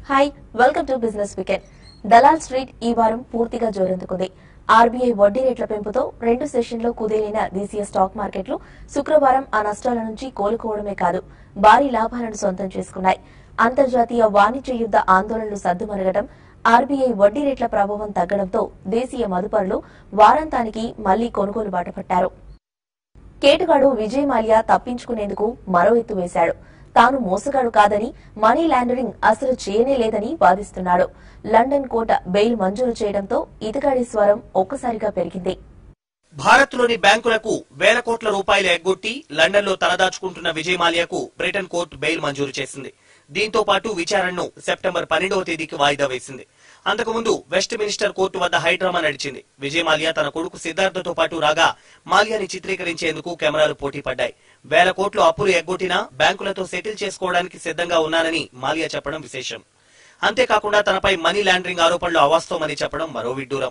Hi welcome to business weekend Dalal Street ఈ వారం పూర్తిగా జోరందుకుంది ఆర్బీఐ వడ్డీ రేట్ల పెంపుతో రెండు సెషన్లో కుదేలిన దేశీయ స్టాక్ మార్కెట్లు శుక్రవారం ఆ నష్టాల నుంచి కోలుకోవడమే కాదు భారీ లాభాలను సొంతం చేసుకున్నాయి అంతర్జాతీయ వాణిజ్య యుద్ధ ఆందోళనలు సద్దుమరగడం ఆర్బీఐ వడ్డీ రేట్ల ప్రభావం తగ్గడంతో దేశీయ మదుపరులు వారాంతానికి మళ్లీ కొనుగోలు బాట పట్టారు కేటుగాడు విజయ్ మాల్యా తప్పించుకునేందుకు మరో ఎత్తు వేశాడు తాను మోసగాడు కాదని మనీ లాండరింగ్ అసలు చేయనే లేదని వాదిస్తున్నాడు లండన్ కోట బెయిల్ మంజూరు చేయడంతో ఇతగాడి స్వరం ఒక్కసారిగా పెరిగింది భారత్లోని బ్యాంకులకు వేల కోట్ల రూపాయలు ఎగ్గొట్టి లండన్లో తలదాచుకుంటున్న విజయ్ మాల్యాకు బ్రిటన్ కోర్టు బెయిల్ మంజూరు చేసింది దీంతో పాటు విచారణను సెప్టెంబర్ పన్నెండవ తేదీకి వాయిదా వేసింది అంతకుముందు వెస్ట్ మినిస్టర్ కోర్టు వద్ద హైడ్రామా నడిచింది విజయ్ మాల్యా తన కొడుకు సిద్ధార్థతో పాటు రాగా మాల్యాని చిత్రీకరించేందుకు కెమెరాలు పోటీ పడ్డాయి వేల కోట్లు అప్పులు ఎగ్గొట్టినా బ్యాంకులతో సెటిల్ చేసుకోవడానికి సిద్ధంగా ఉన్నానని మాల్యా చెప్పడం విశేషం అంతేకాకుండా తనపై మనీ లాండరింగ్ ఆరోపణలు అవాస్తవమని చెప్పడం మరో విడ్డూరం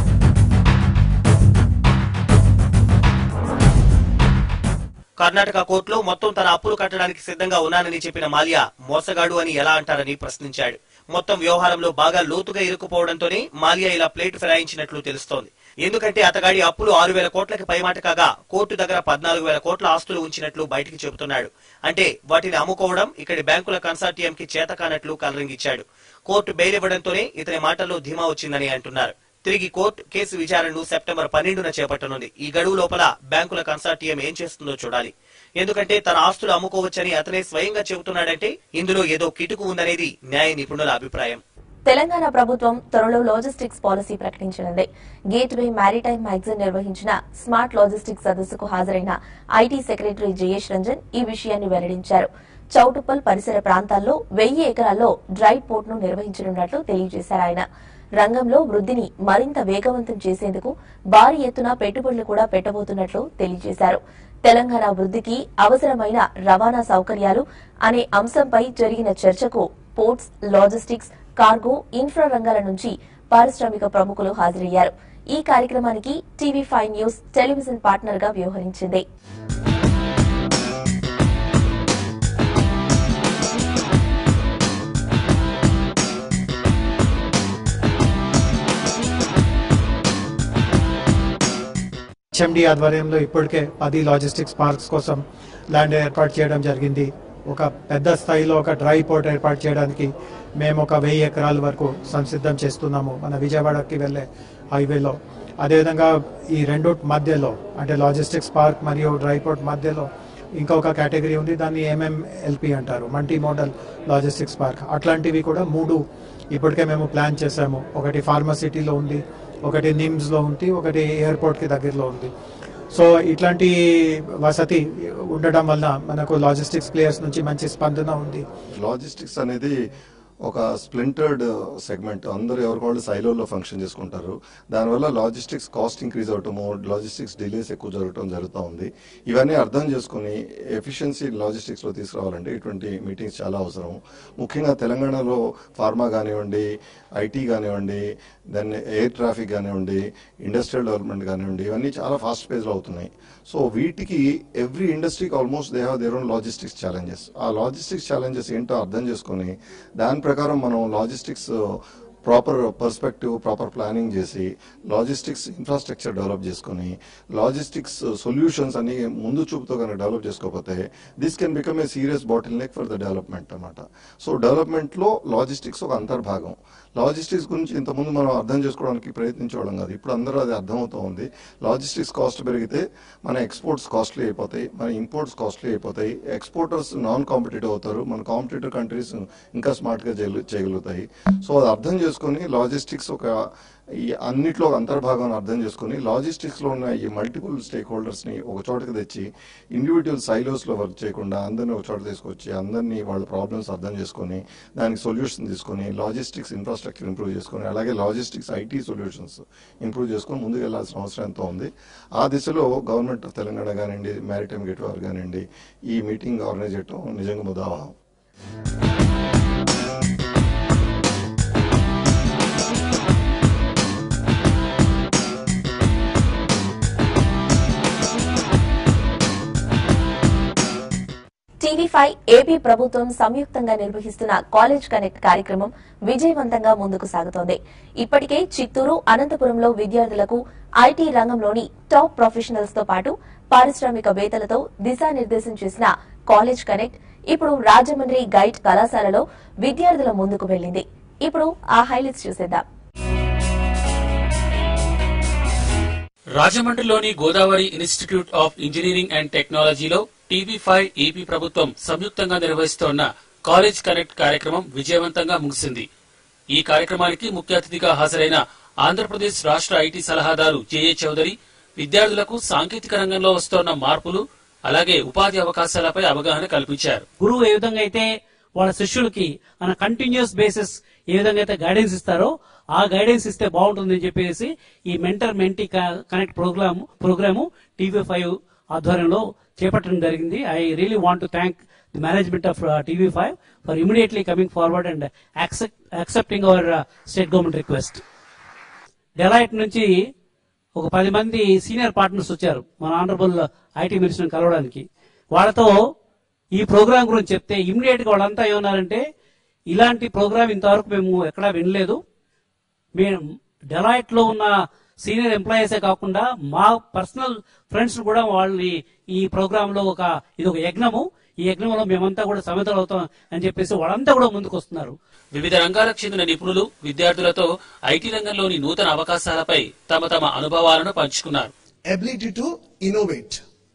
కర్ణాటక కోర్టులో మొత్తం తన అప్పులు కట్టడానికి సిద్ధంగా ఉన్నానని చెప్పిన మాల్యా మోసగాడు అని ఎలా అంటారని ప్రశ్నించాడు మొత్తం వ్యవహారంలో బాగా లోతుగా ఇరుక్కుపోవడంతోనే మాల్యా ఇలా ప్లేట్ ఫిరాయించినట్లు తెలుస్తోంది ఎందుకంటే అతగాడి అప్పులు ఆరు వేల కోట్లకి పైమాట కాగా కోర్టు దగ్గర పద్నాలుగు వేల కోట్ల ఆస్తులు ఉంచినట్లు బయటికి చెబుతున్నాడు అంటే వాటిని అమ్ముకోవడం ఇక్కడి బ్యాంకుల కన్సార్టియంకి చేతకానట్లు కలరింగిచ్చాడు కోర్టు బెయిల్ ఇవ్వడంతోనే ఇతని మాటల్లో ధీమా వచ్చిందని అంటున్నారు తిరిగి కోర్టు కేసు విచారణను సెప్టెంబర్ పన్నెండున చేపట్టనుంది ఈ గడువు లోపల బ్యాంకుల కన్సార్టియం ఏం చేస్తుందో చూడాలి ఎందుకంటే తన ఆస్తులు అమ్ముకోవచ్చని అతనే స్వయంగా చెబుతున్నాడంటే ఇందులో ఏదో కిటుకు ఉందనేది న్యాయ నిపుణుల అభిప్రాయం తెలంగాణ ప్రభుత్వం త్వరలో లాజిస్టిక్స్ పాలసీ ప్రకటించనుంది గేట్వే మ్యారిటైమ్ మ్యాగజైన్ నిర్వహించిన స్మార్ట్ లాజిస్టిక్స్ సదస్సుకు హాజరైన ఐటీ సెక్రటరీ జయేష్ రంజన్ ఈ విషయాన్ని వెల్లడించారు చౌటుప్పల్ పరిసర ప్రాంతాల్లో వెయ్యి ఎకరాల్లో డ్రై పోర్ట్ ను నిర్వహించనున్నట్లు తెలియజేశారు ఆయన రంగంలో వృద్ధిని మరింత వేగవంతం చేసేందుకు భారీ ఎత్తున పెట్టుబడులు కూడా పెట్టబోతున్నట్లు తెలియజేశారు తెలంగాణ వృద్ధికి అవసరమైన రవాణా సౌకర్యాలు అనే అంశంపై జరిగిన చర్చకు పోర్ట్స్ లాజిస్టిక్స్ కార్గో ఇన్ఫ్రా రంగాల నుంచి పారిశ్రామిక ప్రముఖులు హాజరయ్యారు ఈ కార్యక్రమానికి TV five news television partner గా వ్యవహరించింది హెచ్ఎండి ఆధ్వర్యంలో ఇప్పటికే పది లాజిస్టిక్స్ పార్క్స్ కోసం ల్యాండ్ ఏర్పాటు చేయడం జరిగింది ఒక పెద్ద స్థాయిలో ఒక డ్రై పోర్ట్ ఏర్పాటు చేయడానికి మేము ఒక వెయ్యి ఎకరాల వరకు సంసిద్ధం చేస్తున్నాము మన విజయవాడకి వెళ్ళే హైవేలో అదేవిధంగా ఈ రెండు మధ్యలో అంటే లాజిస్టిక్స్ పార్క్ మరియు డ్రై పోర్ట్ మధ్యలో ఇంకొక కేటగిరీ ఉంది దాన్ని ఎంఎంఎల్పి అంటారు మల్టీ మోడల్ లాజిస్టిక్స్ పార్క్ అట్లాంటివి కూడా మూడు ఇప్పటికే మేము ప్లాన్ చేసాము ఒకటి ఫార్మసిటీలో ఉంది ఒకటి నిమ్స్లో ఉంది ఒకటి ఎయిర్పోర్ట్కి దగ్గరలో ఉంది సో ఇట్లాంటి వసతి ఉండడం వల్ల మనకు లాజిస్టిక్స్ ప్లేయర్స్ నుంచి మంచి స్పందన ఉంది లాజిస్టిక్స్ అనేది ఒక స్ప్లింటర్డ్ సెగ్మెంట్ అందరూ ఎవరికి వాళ్ళు సైలోలో ఫంక్షన్ చేసుకుంటారు దానివల్ల లాజిస్టిక్స్ కాస్ట్ ఇంక్రీజ్ అవటము లాజిస్టిక్స్ డిలేస్ ఎక్కువ జరగటం జరుగుతూ ఉంది ఇవన్నీ అర్థం చేసుకుని ఎఫిషియన్సీ లాజిస్టిక్స్లో తీసుకురావాలంటే ఇటువంటి మీటింగ్స్ చాలా అవసరం ముఖ్యంగా తెలంగాణలో ఫార్మా కానివ్వండి ఐటీ కానివ్వండి దెన్ ఎయిర్ ట్రాఫిక్ కానివ్వండి ఇండస్ట్రియల్ డెవలప్మెంట్ కానివ్వండి ఇవన్నీ చాలా ఫాస్ట్ పేజ్లో అవుతున్నాయి సో వీటికి ఎవ్రీ ఇండస్ట్రీకి almost they have their own logistics challenges ఆ లాజిస్టిక్స్ ఛాలెంజెస్ ఏంటో అర్థం చేసుకొని దాని ప్రకారం మనం logistics proper perspective proper planning చేసి లాజిస్టిక్స్ ఇన్ఫ్రాస్ట్రక్చర్ డెవలప్ చేసుకొని లాజిస్టిక్స్ సొల్యూషన్స్ అని ముందు చూపుతో కనుక డెవలప్ చేసుకోకపోతే this can become a serious bottleneck for the development అనమాట సో డెవలప్మెంట్లో లాజిస్టిక్స్ ఒక అంతర్భాగం లాజిస్టిక్స్ గురించి ఇంతకుముందు మనం అర్థం చేసుకోవడానికి ప్రయత్నించడం కాదు ఇప్పుడు అందరూ అది అర్థమవుతూ ఉంది లాజిస్టిక్స్ కాస్ట్ పెరిగితే మన ఎక్స్పోర్ట్స్ కాస్ట్లీ అయిపోతాయి మన ఇంపోర్ట్స్ కాస్ట్లీ అయిపోతాయి ఎక్స్పోర్టర్స్ నాన్ కాంపిటేటివ్ అవుతారు మన కాంపిటేటివ్ కంట్రీస్ ఇంకా స్మార్ట్గా చేయగలుగుతాయి సో అది అర్థం చేసుకొని లాజిస్టిక్స్ ఒక ఈ అన్నిట్లో ఒక అంతర్భాగం అర్థం చేసుకుని లాజిస్టిక్స్ లో ఉన్న ఈ మల్టిపుల్ స్టేక్ హోల్డర్స్ ని ఒక చోటకి తెచ్చి ఇండివిజువల్ సైలోస్ లో వర్క్ చేయకుండా అందరినీ ఒక చోట తీసుకొచ్చి అందరినీ వాళ్ళ ప్రాబ్లమ్స్ అర్థం చేసుకొని దానికి సొల్యూషన్ తీసుకొని లాజిస్టిక్స్ ఇన్ఫ్రాస్ట్రక్చర్ ఇంప్రూవ్ చేసుకొని అలాగే లాజిస్టిక్స్ ఐటీ సొల్యూషన్స్ ఇంప్రూవ్ చేసుకొని ముందుకు వెళ్లాల్సిన అవసరం ఎంతో ఉంది ఆ దిశలో గవర్నమెంట్ ఆఫ్ తెలంగాణ కానివ్వండి మ్యారిటైమ్ గేట్ వారు కానివ్వండి ఈ మీటింగ్ ఆర్గనైజ్ చేయడం నిజంగా ముదావహం టీవీ ఫైవ్ ఏపీ ప్రభుత్వం సంయుక్తంగా నిర్వహిస్తున్న కాలేజ్ కనెక్ట్ కార్యక్రమం విజయవంతంగా ముందుకు సాగుతోంది ఇప్పటికే చిత్తూరు అనంతపురంలో విద్యార్థులకు ఐటీ రంగంలోని టాప్ ప్రొఫెషనల్స్ తో పాటు పారిశ్రామికవేత్తలతో దిశానిర్దేశం చేసిన కాలేజ్ కనెక్ట్ ఇప్పుడు రాజమండ్రి గైడ్ కళాశాలలో విద్యార్థుల ముందుకు వెళ్లింది ఇప్పుడు ఆ హైలైట్స్ చూసేద్దాం రాజమండ్రిలోని Godavari institute of engineering and టెక్నాలజీలో టీవీ ఫైవ్ ఈపీ ప్రభుత్వం సంయుక్తంగా నిర్వహిస్తోన్న కాలేజ్ కనెక్ట్ కార్యక్రమం విజయవంతంగా ముగిసింది ఈ కార్యక్రమానికి ముఖ్య అతిథిగా హాజరైన ఆంధ్రప్రదేశ్ రాష్ట్ర ఐటీ సలహాదారు జేఏ చౌదరి విద్యార్థులకు సాంకేతిక రంగంలో వస్తోన్న మార్పులు అలాగే ఉపాధి అవకాశాలపై అవగాహన కల్పించారు గురువు ఏ విధంగా అయితే వాళ్ళ శిష్యులకి మన కంటిన్యూస్ బేసిస్ ఏ విధంగా అయితే గైడెన్స్ ఇస్తారో ఆ గైడెన్స్ ఇస్తే బాగుంటుందని చెప్పేసి ఈ mentor mentee connect program program TV five ఆధ్వర్యంలో చేపట్టడం జరిగింది I really want to thank the management of TV five for immediately coming forward and accepting our state government request Deloitte నుంచి ఒక పది మంది సీనియర్ పార్ట్నర్స్ వచ్చారు మన ఆనరబుల్ ఐటీ మినిస్టర్ కలవడానికి వాళ్ళతో ఈ ప్రోగ్రామ్ గురించి చెప్తే ఇమ్మీడియట్ గా వాళ్ళంతా ఏమన్నారంటే ఇలాంటి ప్రోగ్రామ్ ఇంతవరకు మేము ఎక్కడా వినలేదు మేము డెలాయిట్ లో ఉన్న సీనియర్ ఎంప్లాయీసే కాకుండా మా పర్సనల్ ఫ్రెండ్స్ కూడా వాళ్ళని ఈ ప్రోగ్రామ్ లో ఒక ఇది ఒక యజ్ఞము ఈ యజ్ఞంలో మేమంతా కూడా సమితలు అవుతాం అని చెప్పేసి వాళ్ళంతా కూడా ముందుకు వస్తున్నారు వివిధ రంగాలకు చెందిన నిపుణులు విద్యార్థులతో ఐటీ రంగంలోని నూతన అవకాశాలపై తమ తమ అనుభవాలను పంచుకున్నారు ability to innovate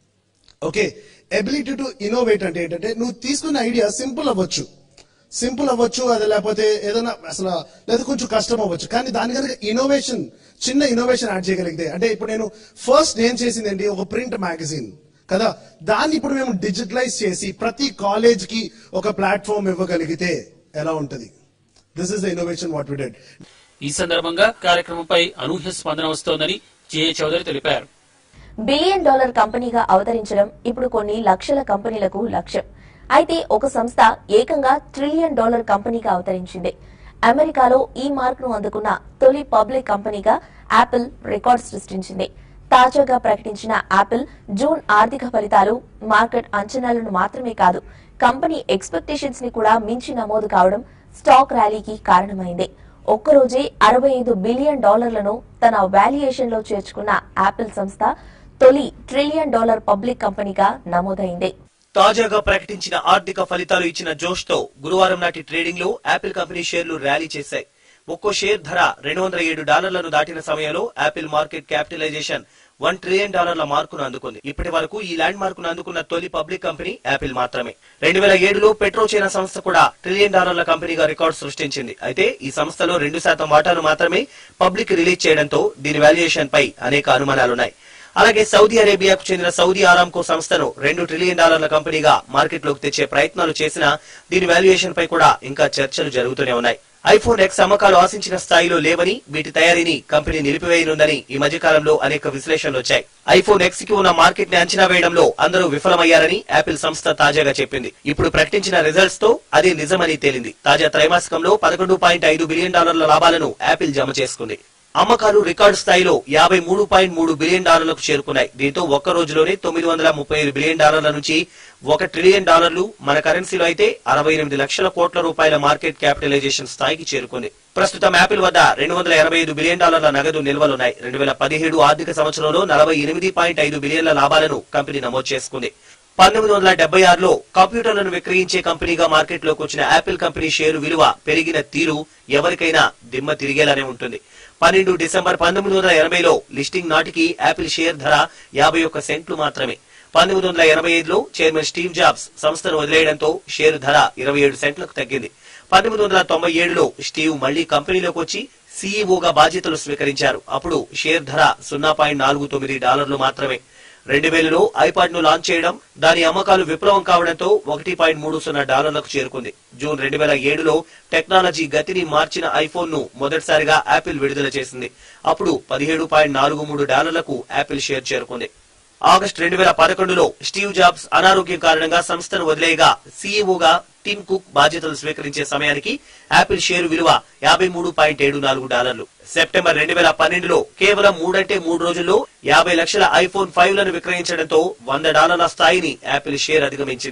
okay ability to innovate అంటే ఏంటంటే నువ్వు తీసుకున్న ఐడియా సింపుల్ అవ్వచ్చు సింపుల్ అవ్వచ్చు అది లేకపోతే ఏదైనా అసలు లేదా కొంచెం కష్టం అవ్వచ్చు కానీ దాని కనుక ఇన్నోవేషన్ చిన్న ఇన్నోవేషన్ యాడ్ చేయగలిగితే అంటే ఇప్పుడు నేను ఫస్ట్ నేను చేసింది ఏంటి ఒక ప్రింట్ మ్యాగజైన్ కదా దాన్ని ఇప్పుడు మేము డిజిటలైజ్ చేసి ప్రతి కాలేజ్ కి ఒక ప్లాట్ఫామ్ ఇవ్వగలిగితే ఎలా ఉంటది this is the innovation what we did ఈ సందర్భంగా కార్యక్రమంపై అనూహ్య స్పందన వస్తోందని జేఏ చౌదరి తెలిపారు బిలియన్ డాలర్ కంపెనీగా అవతరించడం ఇప్పుడు కొన్ని లక్షల కంపెనీలకు లక్ష్యం అయితే ఒక సంస్థ ఏకంగా ట్రిలియన్ డాలర్ కంపెనీగా అవతరించింది అమెరికాలో ఈ మార్క్ ను అందుకున్న తొలి పబ్లిక్ కంపెనీగా యాపిల్ రికార్డ్ సృష్టించింది తాజాగా ప్రకటించిన యాపిల్ జూన్ ఆర్థిక ఫలితాలు మార్కెట్ అంచనాలను మాత్రమే కాదు కంపెనీ ఎక్స్పెక్టేషన్స్ ని కూడా మించి నమోదు కావడం స్టాక్ ర్యాలీకి కారణమైంది ఒక్కరోజే అరవై ఐదు బిలియన్ డాలర్లను తన వాల్యుయేషన్ లో చేర్చుకున్న యాపిల్ సంస్థ తొలి ట్రిలియన్ డాలర్ పబ్లిక్ కంపెనీగా నమోదైంది తాజాగా ప్రకటించిన ఆర్థిక ఫలితాలు ఇచ్చిన జోష్ తో గురువారం నాటి ట్రేడింగ్ లో యాపిల్ కంపెనీ షేర్లు ర్యాలీ చేశాయి ఒక్కో షేర్ ధర రెండు వందల ఏడు డాలర్లను దాటిన సమయంలో Apple market capitalization one trillion డాలర్ల మార్కును అందుకుంది ఇప్పటి వరకు ఈ ల్యాండ్ మార్కును అందుకున్న తొలి పబ్లిక్ కంపెనీ యాపిల్ మాత్రమే రెండు వేల ఏడులో పెట్రోచైనా సంస్థ కూడా ట్రిలియన్ డాలర్ల కంపెనీగా రికార్డు సృష్టించింది అయితే ఈ సంస్థలో రెండు శాతం వాటాను మాత్రమే పబ్లిక్ రిలీజ్ చేయడంతో దీని వాల్యుయేషన్ పై అనేక అనుమానాలున్నాయి అలాగే సౌదీ అరేబియాకు చెందిన సౌదీ ఆరాంకో సంస్థను రెండు ట్రిలియన్ డాలర్ల కంపెనీగా మార్కెట్లోకి తెచ్చే ప్రయత్నాలు చేసినా దీని వాల్యుయేషన్ పై కూడా ఇంకా చర్చలు జరుగుతూనే ఉన్నాయి ఐఫోన్ ఎక్స్ అమ్మకాలు ఆశించిన స్థాయిలో లేవని వీటి తయారీని కంపెనీ నిలిపివేయనుందని ఈ మధ్య కాలంలో అనేక విశ్లేషణలు వచ్చాయి ఐఫోన్ ఎక్స్ కి ఉన్న మార్కెట్ ని అంచనా వేయడంలో అందరూ విఫలమయ్యారని యాపిల్ సంస్థ తాజాగా చెప్పింది ఇప్పుడు ప్రకటించిన రిజల్ట్స్ తో అదే నిజమని తేలింది తాజా త్రైమాసికంలో పదకొండు పాయింట్ ఐదు బిలియన్ డాలర్ల లాభాలను యాపిల్ జమ చేసుకుంది అమ్మకాలు రికార్డు స్థాయిలో యాభై మూడు పాయింట్ మూడు బిలియన్ డాలర్లకు చేరుకున్నాయి దీంతో ఒక్క రోజులోనే తొమ్మిది వందల ముప్పై ఐదు బిలియన్ డాలర్ల నుంచి ఒక ట్రిలియన్ డాలర్లు మన కరెన్సీలో అయితే అరవై ఎనిమిది లక్షల కోట్ల రూపాయల మార్కెట్ క్యాపిటలైజేషన్ స్థాయికి చేరుకుంది ప్రస్తుతం యాపిల్ వద్ద రెండు వందల ఎనభై ఐదు బిలియన్ డాలర్ల నగదు నిల్వలున్నాయి రెండు వేల పదిహేడు ఆర్థిక సంవత్సరంలో నలభై ఎనిమిది పాయింట్ ఐదు బిలియన్ల లాభాలను కంపెనీ నమోదు చేసుకుంది పంతొమ్మిది వందల డెబ్బై ఆరులో కంప్యూటర్లను విక్రయించే కంపెనీగా మార్కెట్లోకి వచ్చిన యాపిల్ కంపెనీ షేరు విలువ పెరిగిన తీరు ఎవరికైనా దిమ్మ తిరిగేలానే ఉంటుంది పన్నెండు డిసెంబర్ పంతొమ్మిది వందల ఎనభైలో లిస్టింగ్ నాటికి యాపిల్ షేర్ ధర యాభై ఒక్క సెంట్లు మాత్రమే పంతొమ్మిది వందల ఎనభై ఐదులో చైర్మన్ స్టీవ్ జాబ్స్ సంస్థను వదిలేయడంతో షేరు ధర ఇరవై ఏడు సెంట్లకు తగ్గింది పంతొమ్మిది వందల తొంభై ఏడులో స్టీవ్ మళ్లీ కంపెనీలోకి వచ్చి సీఈఓగా బాధ్యతలు స్వీకరించారు అప్పుడు షేర్ ధర సున్నా పాయింట్ నాలుగు తొమ్మిది డాలర్లు మాత్రమే రెండు వేలలో ఐపాడ్ ను లాంచ్ చేయడం దాని అమ్మకాలు విప్లవం కావడంతో ఒకటి పాయింట్ మూడు సున్నా డాలర్లకు చేరుకుంది జూన్ రెండు వేల ఏడులో టెక్నాలజీ గతిని మార్చిన ఐఫోన్ ను మొదటిసారిగా యాపిల్ విడుదల చేసింది అప్పుడు పదిహేడు పాయింట్ నాలుగు మూడు డాలర్లకు యాపిల్ షేర్ చేరుకుంది ఆగస్టు రెండు వేల పదకొండులో స్టీవ్ జాబ్స్ అనారోగ్యం కారణంగా సంస్థను వదిలేయగా సీఈఓగా టిమ్ కుక్ బాధ్యతలు స్వీకరించే సమయానికి యాపిల్ షేరు విలువ యాభై మూడు పాయింట్ ఏడు నాలుగు డాలర్లు సెప్టెంబర్ రెండు వేల పన్నెండులో కేవలం మూడంటే మూడు రోజుల్లో యాభై లక్షల ఐఫోన్ ఫైవ్ లను విక్రయించడంతో వంద డాలర్ల స్థాయిని యాపిల్ షేర్ అధిగమించింది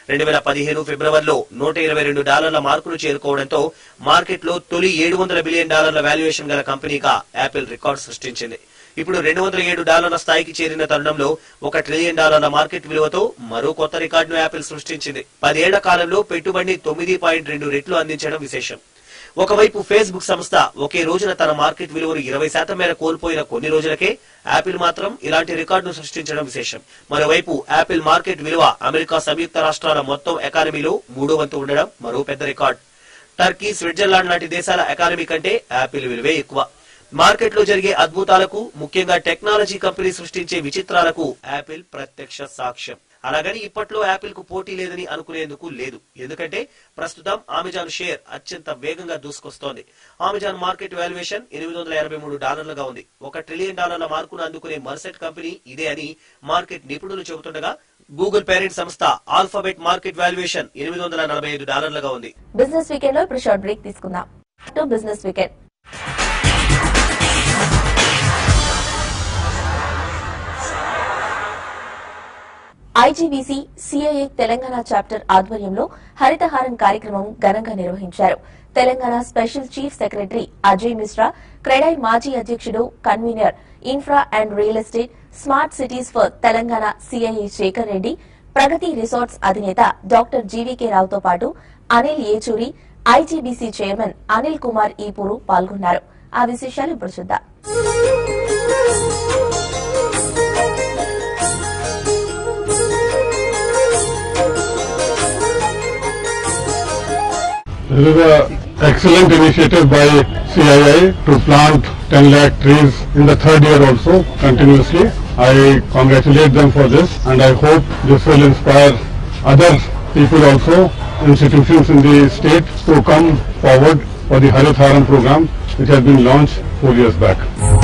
రెండు వేల పదిహేను ఫిబ్రవరిలో నూట ఇరవై రెండు డాలర్ల మార్కును చేరుకోవడంతో మార్కెట్లో తొలి ఏడు వందల బిలియన్ డాలర్ల వాల్యుయేషన్ గల కంపెనీగా యాపిల్ రికార్డు సృష్టించింది ఇప్పుడు రెండు వందల ఏడు డాలర్ల స్థాయికి చేరిన తరుణంలో ఒక ట్రిలియన్ డాలర్ల మార్కెట్ విలువతో మరో కొత్త రికార్డును యాపిల్ సృష్టించింది పదేళ్ల కాలంలో పెట్టుబడిని తొమ్మిది పాయింట్ రెండు రెట్లు అందించడం విశేషం ఒకవైపు ఫేస్బుక్ సంస్థ ఒకే రోజున తన మార్కెట్ విలువను ఇరవై శాతం మేర కోల్పోయిన కొన్ని రోజులకే యాపిల్ మాత్రం ఇలాంటి రికార్డును సృష్టించడం విశేషం మరోవైపు యాపిల్ మార్కెట్ విలువ అమెరికా సంయుక్త రాష్ట్రాల మొత్తం ఎకానమీలో మూడో వంతు ఉండడం మరో పెద్ద రికార్డ్ టర్కీ స్విట్జర్లాండ్ లాంటి దేశాల ఎకానమీ కంటే యాపిల్ విలువే ఎక్కువ మార్కెట్లో జరిగే అద్భుతాలకు ముఖ్యంగా టెక్నాలజీ కంపెనీ సృష్టించే విచిత్రాలకు యాపిల్ ప్రత్యక్ష సాక్ష్యం అలాగని ఇప్పట్లో యాపిల్ కు పోటీ లేదని అనుకునేందుకు లేదు ఎందుకంటే ప్రస్తుతం అమెజాన్ షేర్ అత్యంత వేగంగా దూసుకొస్తోంది అమెజాన్ మార్కెట్ వాల్యుయేషన్ ఎనిమిది వందల ఎనభై మూడు డాలర్లుగా ఉంది ఒక ట్రిలియన్ డాలర్ల మార్కును అందుకునే మర్సెట్ కంపెనీ ఇదే అని మార్కెట్ నిపుణులు చెబుతుండగా గూగుల్ పేరెంట్ సంస్థ ఆల్ఫాబెట్ మార్కెట్ వాల్యుయేషన్ ఎనిమిది వందల నలభై ఐదు డాలర్లుగా ఉంది బిజినెస్ వీకెండ్ లో ఇప్పుడు షార్ట్ బ్రేక్ తీసుకుందాం to business weekend IGBC CIA Telangana chapter ఆధ్వర్యంలో హరితహారం కార్యక్రమం ఘనంగా నిర్వహించారు Telangana special chief secretary Ajay Mishra CREDAI మాజీ అధ్యక్షుడు convener infra and real estate smart cities for Telangana CIA Shekhar Reddy Pragathi resorts అధినేత డాక్టర్ జీవీకే రావుతో పాటు అనిల్ ఏచూరి ఐజీబీసీ చైర్మన్ అనిల్ కుమార్ ఈపూరు పాల్గొన్నారు ఆ విశేషాలు ఇప్పుడు చూద్దాం This is an excellent initiative by CIA to plant 10 lakh trees in the third year also continuously. I congratulate them for this and I hope this will inspire other people also, institutions in the state to come forward for the Harit Haram program which has been launched four years back.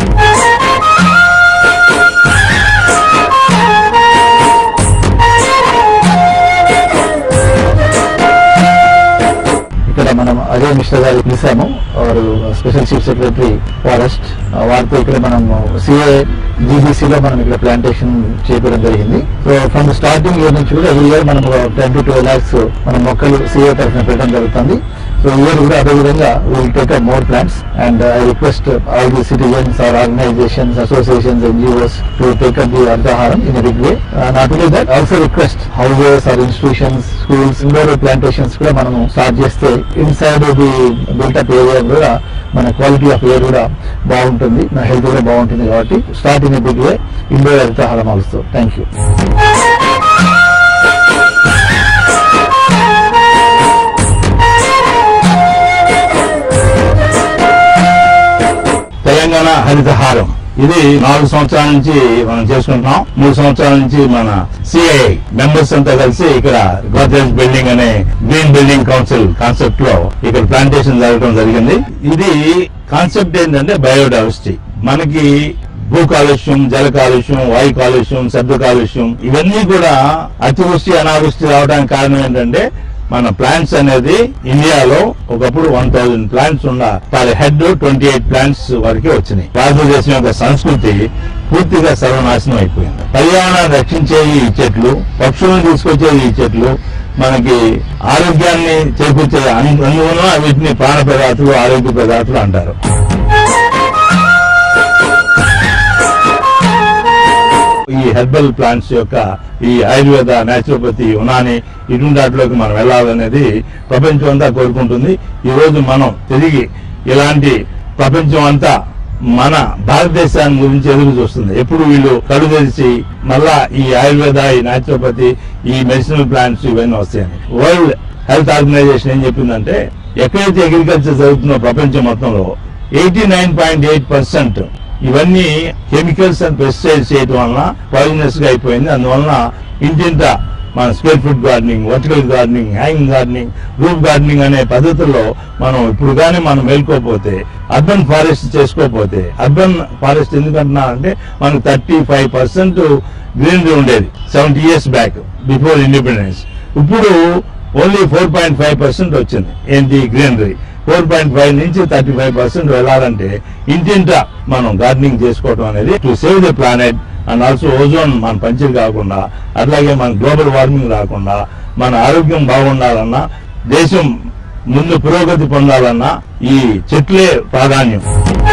ఇక్కడ మనం అజయ్ మిశ్రా గారు పిలిచాము వారు special chief secretary forest వారితో ఇక్కడ మనం CA జీబీసీలో మనం ఇక్కడ plantation చేయడం జరిగింది సో ఫ్రమ్ స్టార్టింగ్ ఇయర్ నుంచి కూడా ఈ ఇయర్ మనం టెన్ టు ట్వెల్వ్ ల్యాక్స్ మన మొక్కలు సిఏ తరఫున పెట్టడం జరుగుతుంది సో ఇయర్ కూడా అదే విధంగా will take up more plants and I request all the citizens or organizations associations NGOs to take up the అర్ధహారం in big way not only that also request houses or institutions schools indoor plantations కూడా మనం start చేస్తే inside the built-up area కూడా మన quality of air కూడా బాగుంటుంది మన health కూడా బాగుంటుంది కాబట్టి start in big way indoor Harithaharam also thank you Telangana Harithaharam ఇది నాలుగు సంవత్సరాల నుంచి మనం చేసుకుంటున్నాం మూడు సంవత్సరాల నుంచి మన సిఐ మెంబర్స్ అంతా కలిసి ఇక్కడ గోద్రేజ్ బిల్డింగ్ అనే గ్రీన్ బిల్డింగ్ కౌన్సిల్ కాన్సెప్ట్ లో ఇక్కడ ప్లాంటేషన్ జరగడం జరిగింది ఇది కాన్సెప్ట్ ఏంటంటే బయోడైవర్సిటీ మనకి భూ కాలుష్యం జల కాలుష్యం వాయు కాలుష్యం శబ్ద కాలుష్యం ఇవన్నీ కూడా అతివృష్టి అనావృష్టి రావడానికి కారణం ఏంటంటే మన ప్లాంట్స్ అనేది ఇండియాలో ఒకప్పుడు వన్ థౌజండ్ ప్లాంట్స్ ఉన్న per head twenty eight plants వరకే వచ్చినాయి భారతదేశం యొక్క సంస్కృతి పూర్తిగా సర్వనాశనం అయిపోయింది పర్యావరణాన్ని రక్షించే ఈ చెట్లు పక్షులను తీసుకొచ్చే ఈ చెట్లు మనకి ఆరోగ్యాన్ని చేకూర్చే అను- అందువలన వీటిని ప్రాణ పదార్థాలు ఆరోగ్య పదార్థాలు అంటారు ఈ హెర్బల్ ప్లాంట్స్ యొక్క ఈ ఆయుర్వేద నేచురోపతి యునాని ఇటువంటి వాటిలోకి మనం వెళ్ళాలనేది ప్రపంచం అంతా కోరుకుంటుంది ఈ రోజు మనం తిరిగి ఇలాంటి ప్రపంచం అంతా మన భారతదేశాన్ని గురించి ఎదురు చూస్తుంది ఎప్పుడు వీళ్ళు కడు తెరిచి మళ్ళా ఈ ఆయుర్వేద ఈ నేచురోపతి ఈ మెడిసినల్ ప్లాంట్స్ ఇవన్నీ వస్తాయని వరల్డ్ హెల్త్ ఆర్గనైజేషన్ ఏం చెప్పిందంటే ఎక్కడైతే అగ్రికల్చర్ జరుగుతుందో ప్రపంచం మొత్తంలో eighty nine point eight percent ఇవన్నీ కెమికల్స్ అండ్ పెస్టిసైడ్స్ చేయడం వలన పాయిజనస్ గా అయిపోయింది అందువలన ఇంటింట మన square foot gardening vertical gardening hanging gardening roof gardening అనే పద్ధతుల్లో మనం ఇప్పుడు కానీ మనం మేల్కోపోతే అర్బన్ ఫారెస్ట్ చేసుకోకపోతే అర్బన్ ఫారెస్ట్ ఎందుకంటున్నా అంటే మనకు థర్టీ ఫైవ్ పర్సెంట్ గ్రీనరీ ఉండేది seventy years back before independence ఇప్పుడు only four point five percent వచ్చింది ఏంటి గ్రీనరీ ఫోర్ పాయింట్ ఫైవ్ నుంచి థర్టీ ఫైవ్ పర్సెంట్ వెళ్ళాలంటే ఇంటింట మనం గార్డెనింగ్ చేసుకోవడం అనేది to save the planet and also ozone మన పంచిది కాకుండా అట్లాగే మన గ్లోబల్ వార్మింగ్ రాకుండా మన ఆరోగ్యం బాగుండాలన్నా దేశం ముందు పురోగతి పొందాలన్నా ఈ చెట్లే ప్రాధాన్యం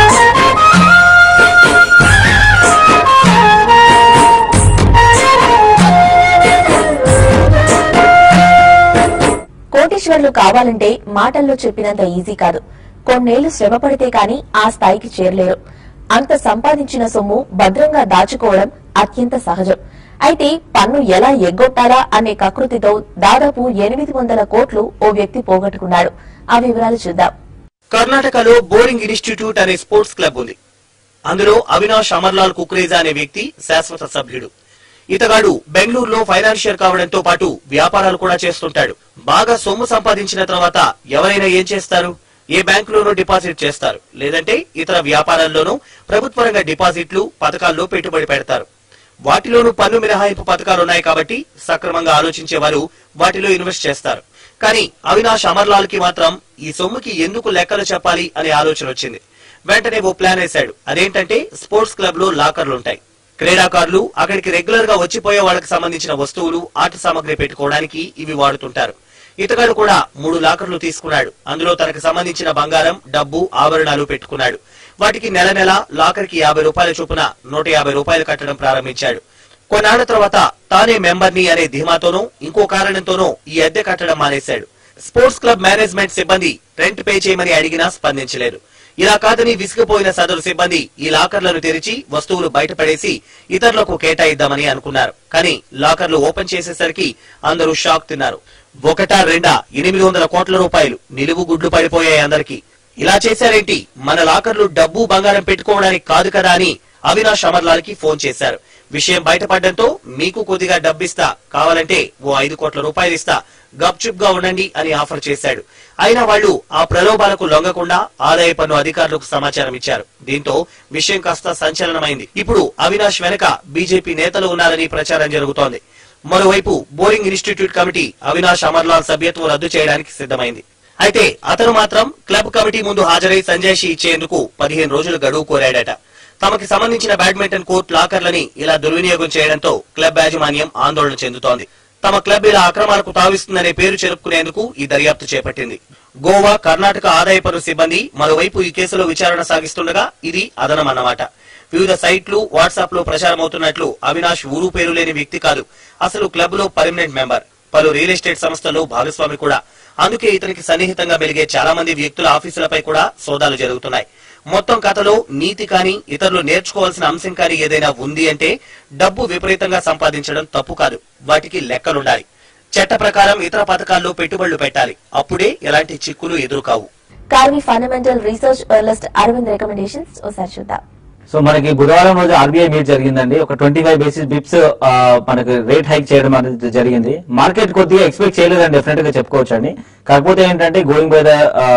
కోటీశ్వర్లు కావాలంటే మాటల్లో చెప్పినంత ఈజీ కాదు కొన్నేళ్లు శ్రమ పడితే కాని ఆ స్థాయికి చేరలేరు అంత సంపాదించిన సొమ్ము భద్రంగా దాచుకోవడం అత్యంత సహజం అయితే పన్ను ఎలా ఎగ్గొట్టాలా అనే కకృతితో దాదాపు ఎనిమిది వందల కోట్లు ఓ వ్యక్తి పోగొట్టుకున్నాడు ఆ వివరాలు చూద్దాం కర్ణాటకలో బోరింగ్ ఇన్స్టిట్యూట్ అనే స్పోర్ట్స్ క్లబ్ ఉంది అందులో అవినాష్ అమర్లాల్ కుక్రేజా అనే వ్యక్తి శాశ్వత సభ్యుడు ఇతగాడు బెంగళూరులో ఫైనాన్షియర్ కావడంతో పాటు వ్యాపారాలు కూడా చేస్తుంటాడు బాగా సొమ్ము సంపాదించిన తర్వాత ఎవరైనా ఏం చేస్తారు ఏ బ్యాంకులోనూ డిపాజిట్ చేస్తారు లేదంటే ఇతర వ్యాపారాల్లోనూ ప్రభుత్వ రంగ డిపాజిట్లు పథకాల్లో పెట్టుబడి పెడతారు వాటిలోనూ పన్ను మినహాయింపు పథకాలున్నాయి కాబట్టి సక్రమంగా ఆలోచించే వారు వాటిలో ఇన్వెస్ట్ చేస్తారు కానీ అవినాష్ అమర్లాల్ కి మాత్రం ఈ సొమ్ముకి ఎందుకు లెక్కలు చెప్పాలి అనే ఆలోచన వచ్చింది వెంటనే ఓ ప్లాన్ వేశాడు అదేంటంటే స్పోర్ట్స్ క్లబ్ లో లాకర్లుంటాయి క్రీడాకారులు అక్కడికి రెగ్యులర్ గా వచ్చిపోయే వాళ్ళకి సంబంధించిన వస్తువులు ఆట సామాగ్రి పెట్టుకోవడానికి ఇవి వాడుతుంటారు ఇతగాడు కూడా మూడు లాకర్లు తీసుకున్నాడు అందులో తనకు సంబంధించిన బంగారం డబ్బు ఆభరణాలు పెట్టుకున్నాడు వాటికి నెల నెల లాకర్ కి యాభై రూపాయల చొప్పున నూట యాభై రూపాయలు కట్టడం ప్రారంభించాడు కొన్నాళ్ల తర్వాత తానే మెంబర్ని అనే ధీమాతోనూ ఇంకో కారణంతోనూ ఈ అద్దె కట్టడం మానేశాడు స్పోర్ట్స్ క్లబ్ మేనేజ్మెంట్ సిబ్బంది రెంట్ పే చేయమని అడిగినా స్పందించలేదు ఇలా కాదని విసిగిపోయిన సదరు సిబ్బంది ఈ లాకర్లను తెరిచి వస్తువులు బయటపడేసి ఇతరులకు కేటాయిద్దామని అనుకున్నారు కానీ లాకర్లు ఓపెన్ చేసేసరికి అందరూ షాక్ తిన్నారు ఒకటా రెండా ఎనిమిది వందల కోట్ల రూపాయలు నిలువు గుడ్లు పడిపోయాయి అందరికి ఇలా చేశారేంటి మన లాకర్లు డబ్బు బంగారం పెట్టుకోవడానికి కాదు కదా అని అవినాష్ అమర్లాల్ కి ఫోన్ చేశారు విషయం బయటపడడంతో మీకు కొద్దిగా డబ్బిస్తా కావాలంటే ఓ ఐదు కోట్ల రూపాయలు ఇస్తా గప్చుప్ గా ఉండండి అని ఆఫర్ చేశాడు అయినా వాళ్ళు ఆ ప్రలోభాలకు లొంగకుండా ఆదాయ పన్ను అధికారులకు సమాచారం ఇచ్చారు దీంతో విషయం కాస్త సంచలనమైంది ఇప్పుడు అవినాష్ వెనక బీజేపీ నేతలు ఉన్నారని ప్రచారం జరుగుతోంది మరోవైపు Bowring institute committee Avinash Amarlal సభ్యత్వం రద్దు చేయడానికి సిద్ధమైంది అయితే అతను మాత్రం క్లబ్ కమిటీ ముందు హాజరై సంజాయిషి ఇచ్చేందుకు పదిహేను రోజులు గడువు కోరాడట తమకి సంబంధించిన బ్యాడ్మింటన్ కోర్టు లాకర్లని ఇలా దుర్వినియోగం చేయడంతో క్లబ్ యాజమాన్యం ఆందోళన చెందుతోంది తమ క్లబ్ ఇలా అక్రమాలకు తావిస్తుందనే పేరు చెరుపుకునేందుకు ఈ దర్యాప్తు చేపట్టింది గోవా కర్ణాటక ఆదాయ పన్ను సిబ్బంది మరోవైపు ఈ కేసులో విచారణ సాగిస్తుండగా ఇది అదనం అన్నమాట వివిధ సైట్లు వాట్సాప్ లో ప్రచారమవుతున్నట్లు అవినాష్ ఊరు పేరు లేని వ్యక్తి కాదు అసలు క్లబ్ లో పర్మనెంట్ మెంబర్ పలు రియల్ ఎస్టేట్ సంస్థల్లో భాగస్వామి కూడా అందుకే ఇతనికి సన్నిహితంగా మెలిగే చాలా మంది వ్యక్తుల ఆఫీసులపై కూడా సోదాలు జరుగుతున్నాయి మొత్తం కథలో నీతి కానీ ఇతరులు నేర్చుకోవాల్సిన అంశం కానీ ఏదైనా ఉంది అంటే డబ్బు విపరీతంగా సంపాదించడం తప్పు కాదు వాటికి లెక్కలుండాలి చట్ట ప్రకారం ఇతర పథకాల్లో పెట్టుబడులు పెట్టాలి అప్పుడే ఎలాంటి చిక్కులు ఎదురుకావు Karvy fundamental research analyst Aravind recommendations ఒకసారి చూద్దాం సో మనకి బుధవారం రోజు ఆర్బీఐ మీట్ జరిగిందండి ఒక ట్వంటీ ఫైవ్ బేసిస్ బిప్స్ మనకి రేట్ హైక్ చేయడం అనేది జరిగింది మార్కెట్ కొద్దిగా ఎక్స్పెక్ట్ చేయలేదని డెఫినెట్ గా చెప్పుకోవచ్చు అండి కాకపోతే ఏంటంటే గోయింగ్ బై ద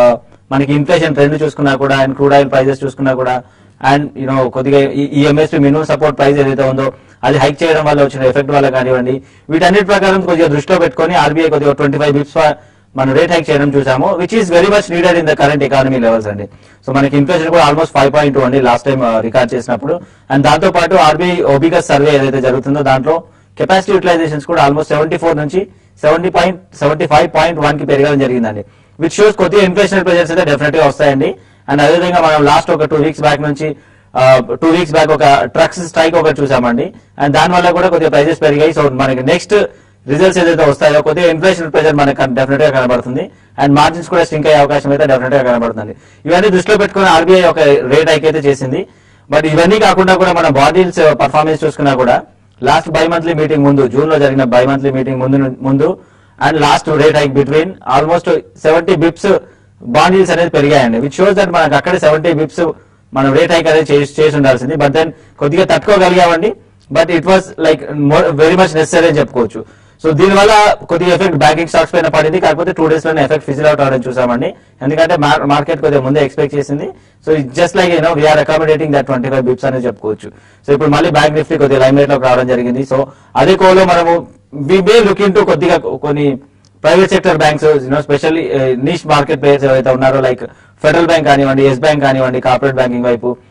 మనకి ఇన్ఫ్లేషన్ ట్రెండ్ చూసుకున్నా కూడా అండ్ క్రూడ్ ఆయిల్ ప్రైజెస్ చూసుకున్నా కూడా అండ్ యూనో కొద్దిగా ఈ ఎంఎస్పీ మినిమం సపోర్ట్ ప్రైస్ ఏదైతే ఉందో అది హైక్ చేయడం వల్ల వచ్చిన ఎఫెక్ట్ వల్ల కానివ్వండి వీటన్నిటి ప్రకారం కొద్దిగా దృష్టిలో పెట్టుకొని ఆర్బీఐ కొద్దిగా ట్వంటీ ఫైవ్ బిప్స్ మనం రేట్ హైక్ చేయడం చూసాము which is very much needed in the current economy levels అండి సో మనకి ఇన్ఫ్లేషన్ కూడా ఆల్మోస్ట్ ఫైవ్ పాయింట్ టూ అండి లాస్ట్ టైం రికార్డ్ చేసినప్పుడు అండ్ దాంతో పాటు ఆర్బీఐ ఓబిగస్ సర్వే ఏదైతే జరుగుతుందో దాంట్లో కెపాసిటీ యూటిలైజేషన్స్ కూడా ఆల్మోస్ట్ సెవెంటీ ఫోర్ నుంచి seventy point seventy five point one కి పెరగడం జరిగిందండి విచ్ షోస్ కొద్దిగా ఇన్ఫ్లేషన్ ప్రెజర్స్ అయితే డెఫినెట్ గా వస్తాయండి అండ్ అదేవిధంగా మనం లాస్ట్ ఒక టూ వీక్స్ బ్యాక్ నుంచి టూ వీక్స్ బ్యాక్ ఒక ట్రక్స్ స్ట్రైక్ ఒకటి చూసామండి అండ్ దాని వల్ల కూడా కొద్దిగా ప్రైజెస్ పెరిగాయి సో మనకి నెక్స్ట్ రిజల్ట్స్ ఏదైతే వస్తాయో కొద్దిగా ఇన్ఫ్లేషన్ ప్రెజర్ మనకి డెఫినెట్ గా కనబడుతుంది అండ్ మార్జిన్స్ కూడా స్ట్రింక్ అయ్యే అవకాశం అయితే డెఫినెట్ గా కనబడుతుంది ఇవన్నీ దృష్టిలో పెట్టుకుని ఆర్బీఐ ఒక రేట్ హైక్ అయితే చేసింది బట్ ఇవన్నీ కాకుండా కూడా మన బాడీల్స్ పర్ఫార్మెన్స్ చూసుకున్నా కూడా లాస్ట్ బై మంత్లీ మీటింగ్ ముందు జూన్ లో జరిగిన బై మంత్లీ మీటింగ్ ముందు ముందు and last rate hike between almost seventy bips bond yields అనేది పెరిగాయండి విచ్ షోస్ దట్ మనకు అక్కడే సెవెంటీ బిప్స్ మనం రేట్ హైక్ అనేది చేసి చేసి ఉండాల్సింది బట్ దెన్ కొద్దిగా తట్టుకోగలిగామండి but it was like very much necessary అని చెప్పుకోవచ్చు సో దీనివల్ల కొద్దిగా ఎఫెక్ట్ బ్యాంకింగ్ స్టాక్స్ పైన పడింది కాకపోతే టూ డేస్ లోనే ఎఫెక్ట్ ఫిజిల్ అవుట్ అవడం చూసామండి ఎందుకంటే మార్కెట్ కొద్దిగా ముందే ఎక్స్పెక్ట్ చేసింది so it just like you know we're accommodating that twenty five bips అనేది చెప్పుకోవచ్చు సో ఇప్పుడు మళ్ళీ బ్యాంక్ నిఫ్టీ కొద్దిగా లైమ్ లైట్ లోకి రావడం జరిగింది సో అదే కోలో మనము వి మే లుక్ ఇంటూ కొద్దిగా కొన్ని private sector banks you know specially niche market players ఎవరైతే ఉన్నారో లైక్ ఫెడరల్ బ్యాంక్ కానివ్వండి ఎస్ బ్యాంక్ కానివ్వండి కార్పొరేట్ బ్యాంకింగ్ వైపు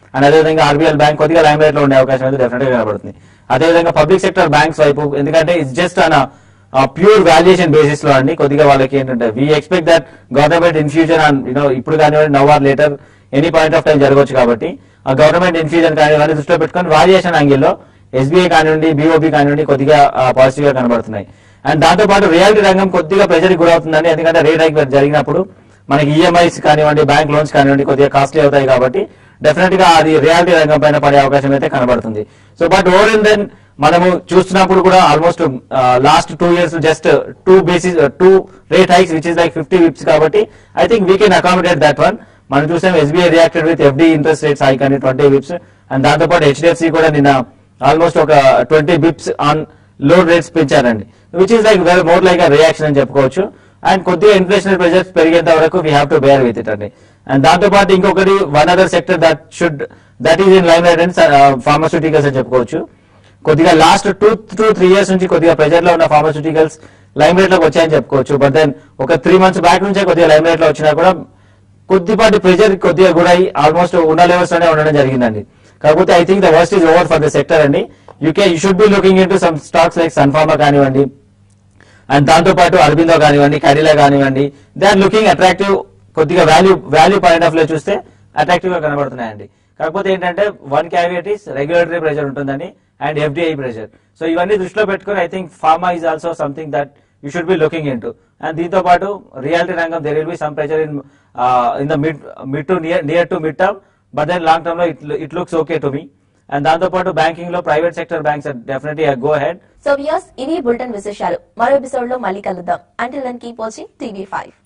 అండ్ అదేవిధంగా ఆర్బీఎల్ బ్యాంక్ కొద్దిగా లైమ్ లైట్ లో ఉండే అవకాశం అయితే డెఫినెట్ గా కనబడుతుంది అదేవిధంగా పబ్లిక్ సెక్టర్ బ్యాంక్స్ వైపు ఎందుకంటే it's just on pure valuation basis లో అండి కొద్దిగా వాళ్ళకి ఏంటంటే we expect that government infusion and you know ఇప్పుడు కానివ్వండి now or later any point of time జరగవచ్చు కాబట్టి ఆ గవర్నమెంట్ ఇన్ఫ్యూజన్ కానివ్వండి దృష్టిలో పెట్టుకొని వాల్యుయేషన్ యాంగిల్లో ఎస్బీఐ కానివ్వండి బీఓబీ కానివ్వండి కొద్దిగా పాజిటివ్ గా కనబడుతున్నాయి అండ్ దాంతో పాటు రియాలిటీ రంగం కొద్దిగా ప్రెజర్ గురవుతుందండి ఎందుకంటే రేట్ హైక్ జరిగినప్పుడు మనకి ఈఎంఐస్ కానివ్వండి బ్యాంక్ లోన్స్ కానివ్వండి కొద్దిగా కాస్ట్లీ అవుతాయి కాబట్టి డెఫినెట్ గా అది రియాలిటీ రంగం పైన పడే అవకాశం అయితే కనబడుతుంది so but over and then మనము చూస్తున్నప్పుడు కూడా almost last two years just two basis two rate hikes which is like fifty bips కాబట్టి I think we can accommodate that one మనం చూసాం SBI reacted with FD interest rates hike అని twenty bips and దాంతో పాటు HDFC కూడా నిన్న almost ఒక twenty bips on loan rates పెంచారండి which is like very more like reaction అని చెప్పుకోవచ్చు అండ్ కొద్దిగా ఇన్ఫ్లేషన్ ప్రెజర్స్ పెరిగేంత వరకు we have to bear with it అండి అండ్ దాంతో పాటు ఇంకొకటి one other sector that should that is in limelight and pharmaceuticals అని చెప్పుకోవచ్చు కొద్దిగా last two two three years నుంచి కొద్దిగా ప్రెజర్ లో ఉన్న ఫార్మాస్యూటికల్స్ లైమ్ రేట్ లోకి వచ్చాయని చెప్పుకోవచ్చు బట్ దెన్ ఒక త్రీ మంత్స్ బ్యాక్ నుంచే కొద్దిగా లైమ్ రేట్ లో వచ్చినా కూడా కొద్దిపాటి ప్రెజర్ కొద్దిగా కూడా ఆల్మోస్ట్ ఉన్న లెవెల్స్ లోనే ఉండడం జరిగిందండి కాకపోతే I think the worst is over for the sector అండి you K you should be looking in to some stocks like Sun Pharma కానివ్వండి అండ్ దాంతో పాటు అరబిందో కానివ్వండి కడిలా కానివ్వండి దే ఆర్ లుకింగ్ అట్రాక్టివ్ కొద్దిగా వాల్యూ వాల్యూ పాయింట్ ఆఫ్ లో చూస్తే అట్రాక్టివ్ గా కనబడుతున్నాయండి కాకపోతే ఏంటంటే one caveat is regulatory pressure ఉంటుందని అండ్ ఎఫ్డిఐ ప్రెషర్ సో ఇవన్నీ దృష్టిలో పెట్టుకుని I think pharma is also something that you should be looking in to and దీంతో పాటు రియాలిటీ రంగం there will be some pressure in in the mid mid to near near to mid term but then long term లో it it looks okay to me and దాంతో పాటు banking లో private sector banks definitely go ahead so views ఇవి bulletin విశేషాలు మరో episode లో మళ్ళీ కలుద్దాం until then keep watching TV five